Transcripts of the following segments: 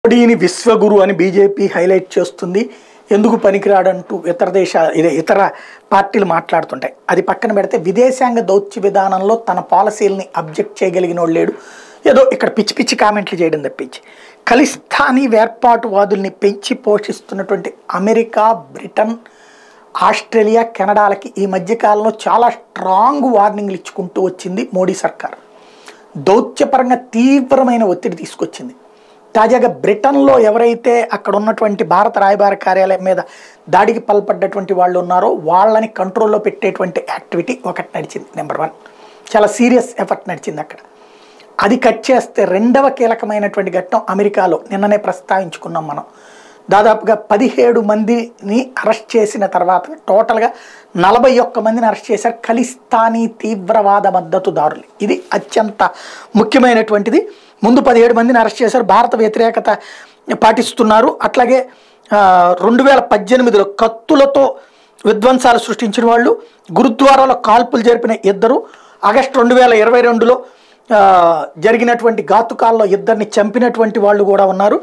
మోడీని విశ్వగురు అని BJP highlight చేస్తుంది ఎందుకు పనికిరాడంటూ ఇతర దేశ ఇదే ఇతర పార్టీలు మాట్లాడుతుంటాయి అది పక్కన పెడితే విదేశాంగ దౌత్య విధానంలో తన పాలసీలని అబ్జెక్ట్ చేయగలిగిన వాడు లేడు ఏదో ఇక్కడ పిచ్చి పిచ్చి కామెంట్లు చేయడం తప్పించి ఖలిస్తానీ వేర్పాటువాదుల్ని పెంచి పోషిస్తున్నటువంటి అమెరికా బ్రిటన్ ఆస్ట్రేలియా కెనడాలకి ఈ మధ్యకాలంలో చాలా స్ట్రాంగ్ వార్నింగ్లు ఇచ్చుకుంటూ వచ్చింది మోడీ సర్కార్ దౌత్యపరంగా తీవ్రమైన ఒత్తిడి తీసుకొచ్చింది తాజాగా బ్రిటన్లో ఎవరైతే అక్కడ ఉన్నటువంటి భారత రాయబార కార్యాలయం మీద దాడికి పాల్పడ్డటువంటి వాళ్ళు ఉన్నారో వాళ్ళని కంట్రోల్లో పెట్టేటువంటి యాక్టివిటీ ఒకటి నడిచింది నెంబర్ వన్ చాలా సీరియస్ ఎఫర్ట్ నడిచింది అక్కడ అది కట్ చేస్తే రెండవ కీలకమైనటువంటి ఘట్టం అమెరికాలో నిన్ననే ప్రస్తావించుకున్నాం మనం దాదాపుగా పదిహేడు మందిని అరెస్ట్ చేసిన తర్వాత టోటల్గా నలభై ఒక్క మందిని అరెస్ట్ చేశారు ఖలిస్తానీ తీవ్రవాద మద్దతుదారులు ఇది అత్యంత ముఖ్యమైనటువంటిది ముందు పదిహేడు మందిని అరెస్ట్ చేశారు భారత వ్యతిరేకత పాటిస్తున్నారు అట్లాగే రెండు వేల పద్దెనిమిదిలో కత్తులతో విధ్వంసాలు సృష్టించిన వాళ్ళు గురుద్వారాలో కాల్పులు జరిపిన ఇద్దరు ఆగస్టు రెండు వేల ఇరవై రెండులో జరిగినటువంటి ఘాతుకాల్లో ఇద్దరిని చంపినటువంటి వాళ్ళు కూడా ఉన్నారు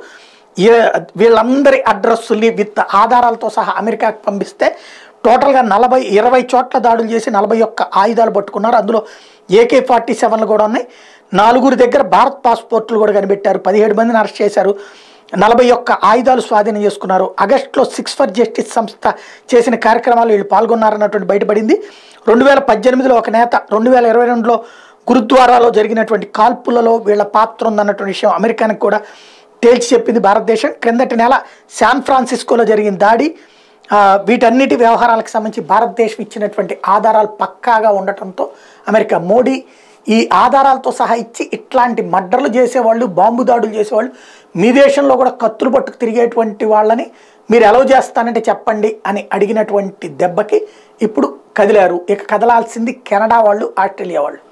ఏ- వీళ్ళందరి అడ్రస్సుల్ని విత్ ఆధారాలతో సహా అమెరికాకు పంపిస్తే టోటల్గా నలభై ఇరవై చోట్ల దాడులు చేసి నలభై ఒక్క ఆయుధాలు పట్టుకున్నారు అందులో ఏకే ఫార్టీ సెవెన్లు కూడా ఉన్నాయి నాలుగురి దగ్గర భారత్ పాస్పోర్ట్లు కూడా కనిపెట్టారు పదిహేడు మందిని అరెస్ట్ చేశారు నలభై ఒక్క ఆయుధాలు స్వాధీనం చేసుకున్నారు ఆగస్టులో సిక్స్ ఫర్ జస్టిస్ సంస్థ చేసిన కార్యక్రమాలు వీళ్ళు పాల్గొన్నారన్నటువంటి బయటపడింది రెండు వేల పద్దెనిమిదిలో ఒక నేత రెండు వేల ఇరవై రెండులో గురుద్వారాలో జరిగినటువంటి కాల్పులలో వీళ్ళ పాత్ర ఉందన్నటువంటి విషయం అమెరికానికి కూడా తేల్చి చెప్పింది భారతదేశం క్రిందటి నెల శాన్ ఫ్రాన్సిస్కోలో జరిగిన దాడి ఆ, వీటన్నిటి వ్యవహారాలకు సంబంధించి భారతదేశం ఇచ్చినటువంటి ఆధారాలు పక్కాగా ఉండటంతో అమెరికా మోడీ ఈ ఆధారాలతో సహా ఇచ్చి ఇట్లాంటి మర్డర్లు చేసేవాళ్ళు బాంబు దాడులు చేసేవాళ్ళు మీ దేశంలో కూడా కత్తులు పట్టుకు తిరిగేటువంటి వాళ్ళని మీరు ఎలా చేస్తానంటే చెప్పండి అని అడిగినటువంటి దెబ్బకి ఇప్పుడు కదిలారు ఇక కదలాల్సింది కెనడా వాళ్ళు ఆస్ట్రేలియా వాళ్ళు